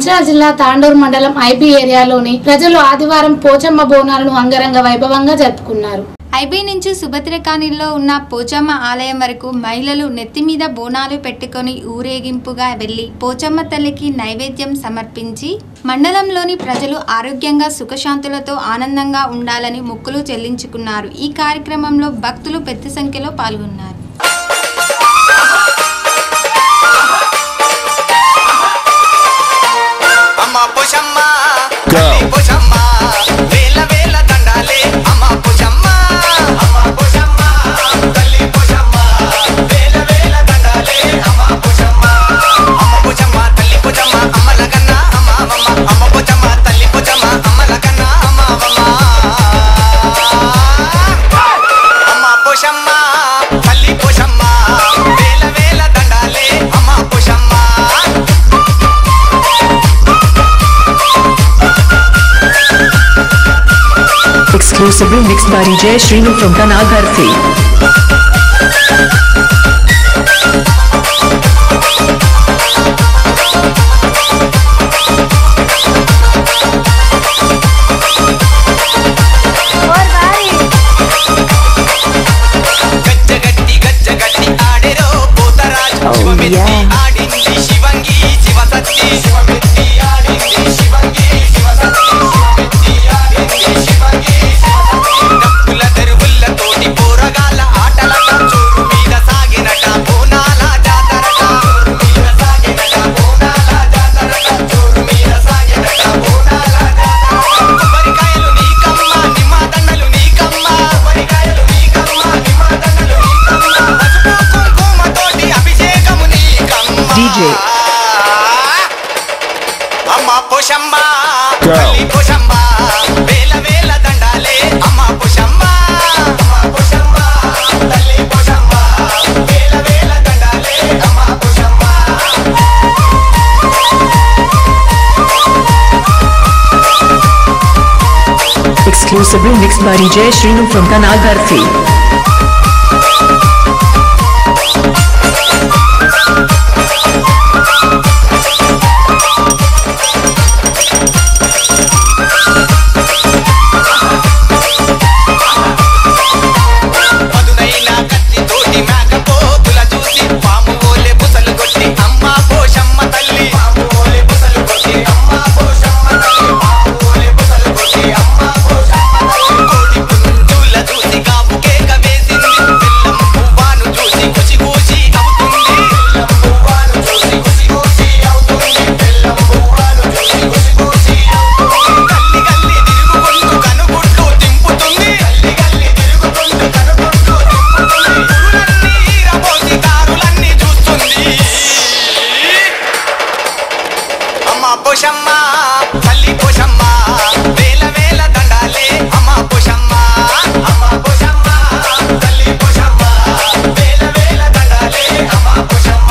మంచిర్యాల జిల్లా తాండూరు మండలం ఐబీ ఏరియాలోని ప్రజలు ఆదివారం పోచమ్మ బోనాలను అంగరంగ వైభవంగా జరుపుకున్నారు ఐబీ నుంచి సుభద్రకానిలో ఉన్న పోచమ్మ ఆలయం వరకు మహిళలు నెత్తి మీద బోనాలు పెట్టుకొని ఊరేగింపుగా వెళ్లి పోచమ్మ తల్లికి నైవేద్యం సమర్పించి మండలంలోని ప్రజలు ఆరోగ్యంగా సుఖశాంతులతో ఆనందంగా ఉండాలని మొక్కులు చెల్లించుకున్నారు ఈ కార్యక్రమంలో భక్తులు పెద్ద సంఖ్యలో పాల్గొన్నారు అమ్మ పుషమ్మ తల్లి పుషమ్మ వేల వేల దండాలే అమ్మ పుషమ్మ అమ్మ పుషమ్మ తల్లి పుషమ్మ వేల వేల దండాలే అమ్మ పుషమ్మ అమ్మ పుషమ్మ తల్లి పుషమ్మ అమ్మల కన్నా అమ్మ అమ్మ అమ్మ పుషమ్మ తల్లి పుషమ్మ అమ్మల కన్నా అమ్మ అమ్మ పుషమ్మ తల్లి పుషమ్మ వేల వేల దండాలే అమ్మ Pushamma Exclusively mixed by DJ Srinu from Kanagarthi. గజ్జగట్టి గజ్జగట్టి ఆడెరో Potharaju శివమెత్తి ఆడింది శివంగి శివసత్తి శివమెత్తి ఆడింది శివంగి శివసత్తి శివమెత్తి ఆడింది శివంగి శివసత్తి డప్పుల తెరువులతోటి పోరగాల ఆటలట చూరు మీద సాగినట బోనాల జాతరట చూరు మీద సాగినట బోనాల జాతరట చూరు మీద సాగినట బోనాల జాతరట కొబ్బరికాయలు నీకమ్మ నిమ్మదండలు నీకమ్మ కొబ్బరికాయలు నీకమ్మ నిమ్మదండలు నీకమ్మ పసుపు కుంకుమతోటి అభిషేకము నీకమ్మ DJ. అమ్మ పుషమ్మ తల్లి పుషమ్మ వేల వేల దండాలే అమ్మ పుషమ్మ అమ్మ పుషమ్మ తల్లి పుషమ్మ వేల వేల దండాలే అమ్మ Pushamma Exclusively mixed by DJ Srinu from Kanagarthi. పదునైన కత్తి తోటి మేకపోతుల చూసి పాము ఓలే బుసలు కొట్టి అమ్మ పోషమ్మ తల్లి పాము ఓలే బుసలు కొట్టి అమ్మ పోషమ్మ తల్లి పాము ఓలే బుసలు కొట్టి అమ్మ పోషమ్మ తల్లి కోడి పుంజుల చూసి కాపు కేక వేసింది బెల్లం పువ్వాను చూసి కుసి కూసి అవుతుంది బెల్లం పువ్వాను చూసి కుసి కూసి అవుతుంది బెల్లం పువ్వాను చూసి కుసి కూసి అవుతుంది గల్లి గల్లి తిరుగుకుంటూ కనుగుడ్లు దింపుతుంది గల్లి గల్లి తిరుగుకుంటూ కనుగుడ్లు దింపుతుంది పురులన్నీ ఈరబోసి దారులన్నీ చూస్తుంది అమ్మ పోషమ్మ తల్లి పోషమ్మ వేల వేల దండాలే అమ్మ పోషమ్మ అమ్మ పోషమ్మ తల్లి పోషమ్మ వేల వేల దండాలే అమ్మ పోషమ్మ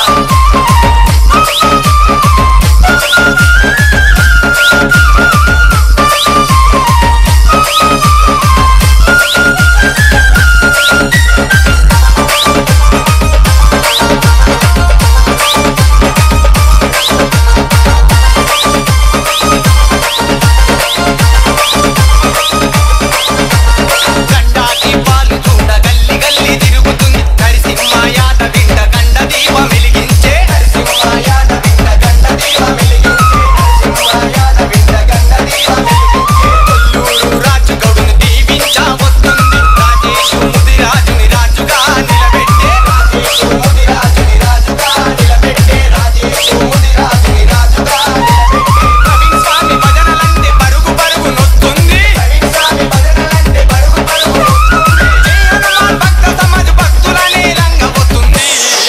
గండాకి పాలు చూడ గల్లి గల్లి తిరుగుతుంది నరసింహ యాద విండ గండ దీప వెలిగించే నరసింహ యాద విండ గండ దీప వెలిగించే నరసింహ యాద విండ గండ దీప వెలిగించే కొల్లూరు రాజు గౌడును దీవించా వస్తుంది రాజేషు ముదిరాజుని రాజుగా నిలబెట్టే రాజేషు ముదిరాజుని రాజుగా నిలబెట్టే రాజేషు ముదిరాజుని రాజుగా నిలబెట్టే నవీన్ స్వామి భజనలంటే పరుగు పరుగు నొస్తుంది నవీన్ స్వామి భజనలంటే పరుగు పరుగు నొస్తుంది జై హనుమాన్ భక్త సమాజ భక్తులనే రంగపోతుంది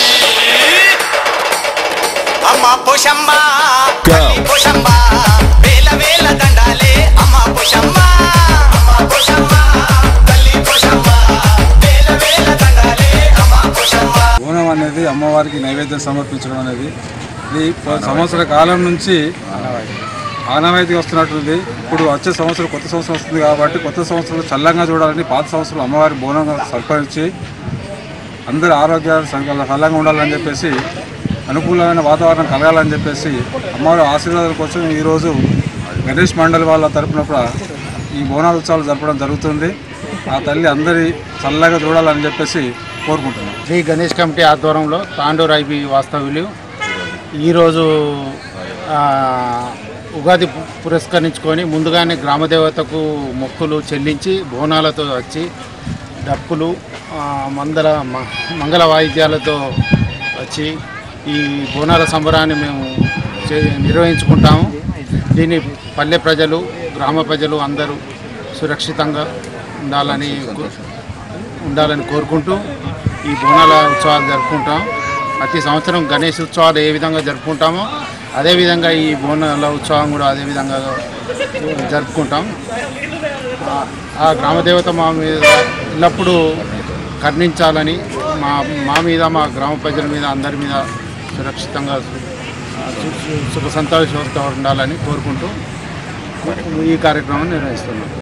అమ్మ పోషమ్మ తల్లి పోషమ్మ వేల వేల దండాలే అమ్మ పోషమ్మ అమ్మ పోషమ్మ తల్లి పోషమ్మ వేల వేల దండాలే అమ్మ పోషమ్మ బోనం అనేది అమ్మవారికి నైవేద్యం సమర్పించడం అనేది ఇది ప- సంవత్సర కాలం నుంచి ఆనవాయితీ వస్తున్నట్టుంది ఇప్పుడు వచ్చే సంవత్సరం కొత్త సంవత్సరం వస్తుంది కాబట్టి కొత్త సంవత్సరంలో చల్లంగా చూడాలని పాత సంవత్సరం అమ్మవారి బోనం సర్పరించి అందరి ఆరోగ్యాలు సగ- సల్లంగా ఉండాలని చెప్పేసి అనుకూలమైన వాతావరణం కలగాలని చెప్పేసి అమ్మవారి ఆశీర్వాదాల కోసం ఈరోజు గణేష్ మండలి వాళ్ళ తరపున కూడా ఈ బోనాల ఉత్సవాలు జరపడం జరుగుతుంది ఆ తల్లి అందరి చల్లగా చూడాలని చెప్పేసి కోరుకుంటున్నాం శ్రీ గణేష్ కమిటీ ఆధ్వర్యంలో తాండూరు ఐబి వాస్తవ్యులు ఈరోజు ఆ, ఉగాది పు- పురస్కరించుకొని ముందుగానే గ్రామదేవతకు మొక్కులు చెల్లించి బోనాలతో వచ్చి డప్పులు ఆ, మందల మ- మంగళ వాయిద్యాలతో వచ్చి ఈ బోనాల సంబరాన్ని మేము చే- నిర్వహించుకుంటాము దీన్ని పల్లె ప్రజలు గ్రామ ప్రజలు అందరూ సురక్షితంగా ఉండాలని కో- ఉండాలని కోరుకుంటూ ఈ బోనాల ఉత్సవాలు జరుపుకుంటాం ప్రతి సంవత్సరం గణేష్ ఉత్సవాలు ఏ విధంగా జరుపుకుంటామో అదేవిధంగా ఈ బోనాల ఉత్సవం కూడా అదే విధంగా జరుపుకుంటాం ఆ- ఆ గ్రామదేవత మా మీద ఎల్లప్పుడూ కర్ణించాలని మా మా మీద మా గ్రామ ప్రజల మీద అందరి మీద సురక్షితంగా ఆ, సు- సు- సుఖ సంతోషంతో ఉండాలని కోరుకుంటూ ఈ కార్యక్రమం నిర్వహిస్తున్నాం